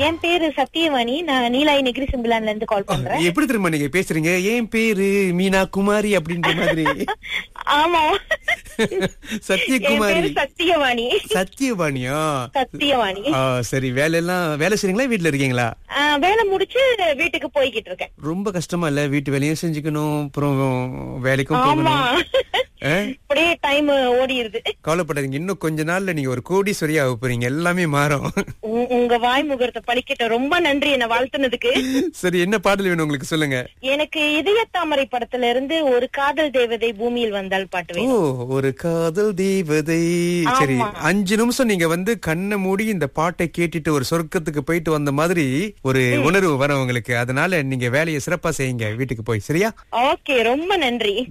என் பேரு சத்தியவாணி நான் நீலாய் நெகிரி சிம்பிளான்ல இருந்து கால் பண்றேன் எப்படி தெரியுமா நீங்க பேசுறீங்க என் பேரு மீனா குமாரி அப்படின்ற மாதிரி ஆமா என் சத்யகுமாரி பேரு சத்தியவாணி சத்யவாணியா சத்தியவாணி ஆ, சரி வேலையெல்லாம் வேலை செய்றீங்களா வீட்ல இருக்கீங்களா ஆ, வேலை முடிச்சு வீட்டுக்கு போய்கிட்டு இருக்கேன் ரொம்ப கஷ்டமா இல்ல வீட்டு வேலையும் செஞ்சுக்கணும் அப்புறம் வேலைக்கும் ஆமா போகணும் ஆ? அப்படியே டைம் ஓடிடுது கவலைப்படாதீங்க இன்னும் கொஞ்ச நாள்ல நீங்க ஒரு கோடீஸ்வரியா ஆக போறீங்க எல்லாமே மாறும் உ- உங்க வாய் முகூர்த்த பழிக்கிட்ட ரொம்ப நன்றி என்ன வாழ்த்துனதுக்கு சரி என்ன பாடல் வேணும் உங்களுக்கு சொல்லுங்க எனக்கு இதய தாமரை படத்துல இருந்து ஒரு காதல் தேவதை பூமியில் வந்தால் பாட்டு ஓ வேணும் ஒரு காதல் தெய்வதை சரி ஆமா. அஞ்சு நிமிஷம் நீங்க வந்து கண்ணை மூடி இந்த பாட்டை கேட்டுட்டு ஒரு சொர்க்கத்துக்கு போயிட்டு வந்த மாதிரி ஒரு உணர்வு வரும் உங்களுக்கு அதனால நீங்க வேலையை சிறப்பா செய்யுங்க வீட்டுக்கு போய் சரியா ஓகே ரொம்ப நன்றி